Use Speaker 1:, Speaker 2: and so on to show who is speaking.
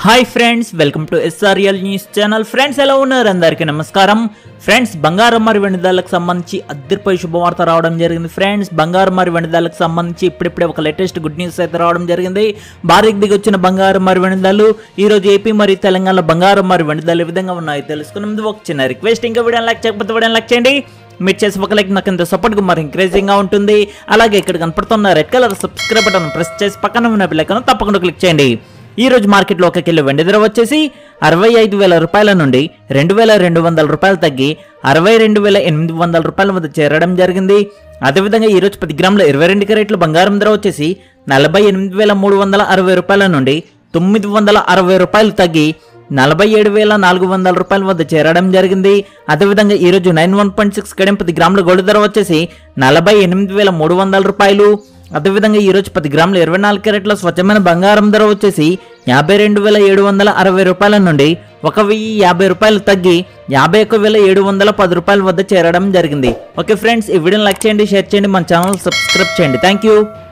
Speaker 1: hi friends welcome to SRL news channel friends ఎలా ఉన్నారు అందరికీ నమస్కారం ఫ్రెండ్స్ బంగారం మరి వెండిదాలకు సంబంధించి అద్దరిపై శుభవార్త రావడం జరిగింది ఫ్రెండ్స్ బంగారం మరి వెండిదాలకు సంబంధించి ఇప్పుడిప్పుడే ఒక లేటెస్ట్ గుడ్ న్యూస్ అయితే రావడం జరిగింది భారీకి దిగి వచ్చిన బంగారం మరి వెండిదాలు ఈ రోజు ఏపీ మరియు తెలంగాణలో బంగారం మరి వెండిదాలు ఏ విధంగా ఉన్నాయి తెలుసుకునే ముందు ఒక చిన్న రిక్వెస్ట్ ఇంకా వీడియో లైక్ చేయకపోతే వీడియో లైక్ చేయండి మీరు చేసే ఒక లైక్ నాకు ఇంత సపోర్ట్గా మరి ఎంకరేజింగ్ గా ఉంటుంది అలాగే ఇక్కడ కనపడుతున్న red colour subscribe button press చేసి పక్కన ఉన్న బిల్లకను తప్పకుండా క్లిక్ చేయండి ఈ రోజు మార్కెట్లో ఒక కిలో వెండి ధర వచ్చేసి అరవై ఐదు వేల రూపాయల నుండి రెండు వేల రెండు వందల రూపాయలు తగ్గి అరవై రెండు వేల ఎనిమిది వందల రూపాయల వద్ద చేరడం జరిగింది అదేవిధంగా ఈ రోజు పది గ్రాముల ఇరవై రెండు క్యారెట్ల బంగారం ధర వచ్చేసి నలభై ఎనిమిది వేల మూడు వందల అరవై రూపాయల నుండి తొమ్మిది వందల అరవై రూపాయలు తగ్గి నలభై ఏడు వేల నాలుగు వందల రూపాయల వద్ద చేరడం జరిగింది అదేవిధంగా ఈ రోజు నైన్ వన్ పాయింట్ సిక్స్ కడియం పది గ్రాముల గోల్డ్ ధర వచ్చేసి నలభై ఎనిమిది వేల మూడు వందల రూపాయలు అదేవిధంగా ఈ రోజు పది గ్రాముల ఇరవై నాలుగు క్యారెట్ల స్వచ్ఛమైన బంగారం ధర వచ్చేసి యాభై రెండు వేల ఏడు వందల అరవై రూపాయల నుండి ఒక వెయ్యి యాభై రూపాయలు తగ్గి యాభై ఒక్క వేల ఏడు వందల పది రూపాయల వద్ద చేరడం జరిగింది ఓకే ఫ్రెండ్స్ ఈ వీడియోని లైక్ చేయండి షేర్ చేయండి మన ఛానల్ సబ్స్క్రైబ్ చేయండి థ్యాంక్ యూ